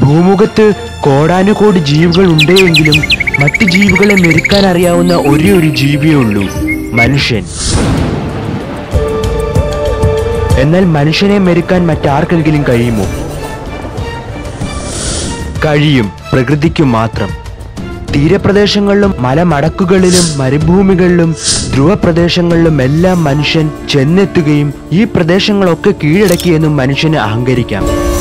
ഭൂമുഖത്ത് കോടാനുകോടി ജീവികൾ ഉണ്ടെങ്കിലും മറ്റ് ജീവികളെ മെരുക്കാൻ അറിയാവുന്ന ഒരേ ഒരു ജീവിയേ ഉള്ളൂ മനുഷ്യൻ എന്നാൽ മനുഷ്യനെ മെരുക്കാൻ മറ്റാർക്കെങ്കിലും കഴിയുമോ കഴിയും പ്രകൃതിക്ക് മാത്രം തീരപ്രദേശങ്ങളിലും മലമടക്കുകളിലും മരുഭൂമികളിലും ധ്രുവപ്രദേശങ്ങളിലും എല്ലാം മനുഷ്യൻ ചെന്നെത്തുകയും ഈ പ്രദേശങ്ങളൊക്കെ കീഴടക്കിയെന്നും മനുഷ്യന് അഹങ്കരിക്കാം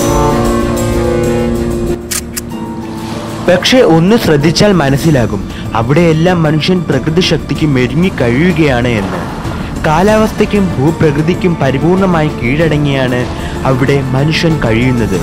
പക്ഷെ ഒന്ന് ശ്രദ്ധിച്ചാൽ മനസ്സിലാകും അവിടെയെല്ലാം മനുഷ്യൻ പ്രകൃതി ശക്തിക്ക് മെരുങ്ങി കഴിയുകയാണ് എന്ന് കാലാവസ്ഥയ്ക്കും ഭൂപ്രകൃതിക്കും പരിപൂർണമായി കീഴടങ്ങിയാണ് അവിടെ മനുഷ്യൻ കഴിയുന്നത്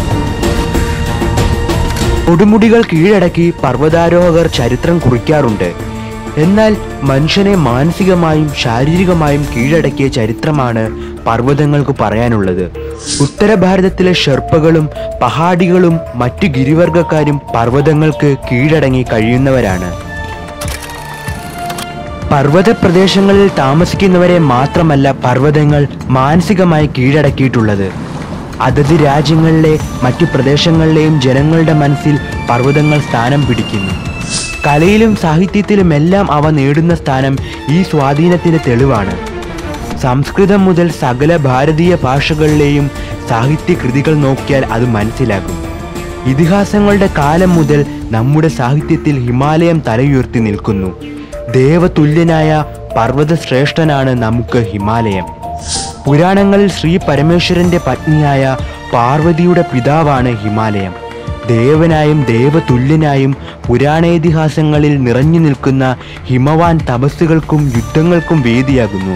കൊടുമുടികൾ കീഴടക്കി പർവ്വതാരോഹകർ ചരിത്രം കുറിക്കാറുണ്ട് എന്നാൽ മനുഷ്യനെ മാനസികമായും ശാരീരികമായും കീഴടക്കിയ ചരിത്രമാണ് പർവ്വതങ്ങൾക്ക് പറയാനുള്ളത് ഉത്തര ഭാരതത്തിലെ ഷെർപ്പകളും പഹാഡികളും മറ്റു ഗിരിവർഗക്കാരും പർവ്വതങ്ങൾക്ക് കീഴടങ്ങി കഴിയുന്നവരാണ് പർവ്വത പ്രദേശങ്ങളിൽ താമസിക്കുന്നവരെ മാത്രമല്ല പർവ്വതങ്ങൾ മാനസികമായി കീഴടക്കിയിട്ടുള്ളത് അതത് രാജ്യങ്ങളിലെ മറ്റു പ്രദേശങ്ങളിലെയും ജനങ്ങളുടെ മനസ്സിൽ പർവ്വതങ്ങൾ സ്ഥാനം പിടിക്കുന്നു കലയിലും സാഹിത്യത്തിലുമെല്ലാം അവ നേടുന്ന സ്ഥാനം ഈ സ്വാധീനത്തിന് തെളിവാണ് സംസ്കൃതം മുതൽ സകല ഭാരതീയ ഭാഷകളിലെയും സാഹിത്യ കൃതികൾ നോക്കിയാൽ അത് മനസ്സിലാകും ഇതിഹാസങ്ങളുടെ കാലം മുതൽ നമ്മുടെ സാഹിത്യത്തിൽ ഹിമാലയം തലയുയർത്തി നിൽക്കുന്നു ദേവതുല്യനായ പർവ്വതശ്രേഷ്ഠനാണ് നമുക്ക് ഹിമാലയം പുരാണങ്ങളിൽ ശ്രീ പരമേശ്വരന്റെ പത്നിയായ പാർവതിയുടെ പിതാവാണ് ഹിമാലയം ദേവനായും ദേവതുല്യനായും പുരാണേതിഹാസങ്ങളിൽ നിറഞ്ഞു നിൽക്കുന്ന ഹിമവാൻ തപസ്സുകൾക്കും യുദ്ധങ്ങൾക്കും വേദിയാകുന്നു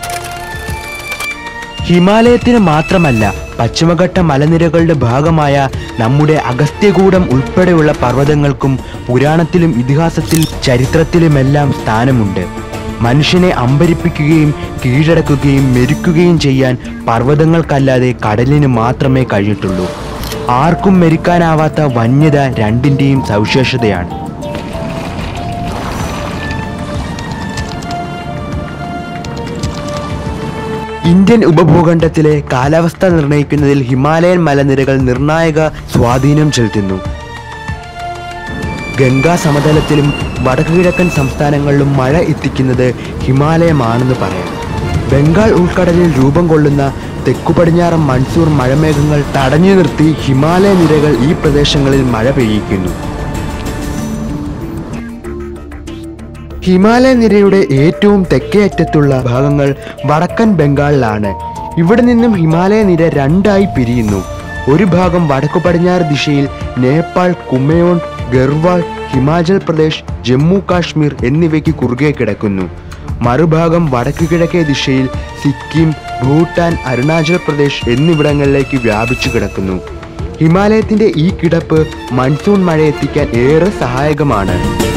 ഹിമാലയത്തിന് മാത്രമല്ല പശ്ചിമഘട്ട മലനിരകളുടെ ഭാഗമായ നമ്മുടെ അഗസ്ത്യകൂടം ഉൾപ്പെടെയുള്ള പർവ്വതങ്ങൾക്കും പുരാണത്തിലും ഇതിഹാസത്തിൽ ചരിത്രത്തിലുമെല്ലാം സ്ഥാനമുണ്ട് മനുഷ്യനെ അമ്പരിപ്പിക്കുകയും കീഴടക്കുകയും മെരുക്കുകയും ചെയ്യാൻ പർവ്വതങ്ങൾക്കല്ലാതെ കടലിന് മാത്രമേ കഴിഞ്ഞിട്ടുള്ളൂ ആർക്കും മെരുക്കാനാവാത്ത വന്യത രണ്ടിൻ്റെയും സവിശേഷതയാണ് ഇന്ത്യൻ ഉപഭൂഖണ്ഡത്തിലെ കാലാവസ്ഥ നിർണ്ണയിക്കുന്നതിൽ ഹിമാലയൻ മലനിരകൾ നിർണായക സ്വാധീനം ചെലുത്തുന്നു ഗംഗാ സമതലത്തിലും വടക്കുകിഴക്കൻ സംസ്ഥാനങ്ങളിലും മഴ എത്തിക്കുന്നത് ഹിമാലയമാണെന്ന് പറയാം ബംഗാൾ ഉൾക്കടലിൽ രൂപം കൊള്ളുന്ന തെക്കു പടിഞ്ഞാറൻ മൺസൂർ മഴമേഘങ്ങൾ തടഞ്ഞു നിർത്തി ഹിമാലയ നിരകൾ ഈ പ്രദേശങ്ങളിൽ മഴ പെയ്യിക്കുന്നു ഹിമാലയ നിരയുടെ ഏറ്റവും തെക്കേ അറ്റത്തുള്ള ഭാഗങ്ങൾ വടക്കൻ ബംഗാളിലാണ് ഇവിടെ നിന്നും ഹിമാലയ നിര രണ്ടായി പിരിയുന്നു ഒരു ഭാഗം വടക്കു പടിഞ്ഞാറ് ദിശയിൽ നേപ്പാൾ കുമയോൺ ഗർവാൾ ഹിമാചൽ പ്രദേശ് ജമ്മു കാശ്മീർ എന്നിവയ്ക്ക് കുറുകെ കിടക്കുന്നു മറുഭാഗം വടക്കു കിഴക്കേ ദിശയിൽ സിക്കിം ഭൂട്ടാൻ അരുണാചൽ പ്രദേശ് എന്നിവിടങ്ങളിലേക്ക് വ്യാപിച്ചു കിടക്കുന്നു ഹിമാലയത്തിന്റെ ഈ കിടപ്പ് മൺസൂൺ മഴ എത്തിക്കാൻ ഏറെ സഹായകമാണ്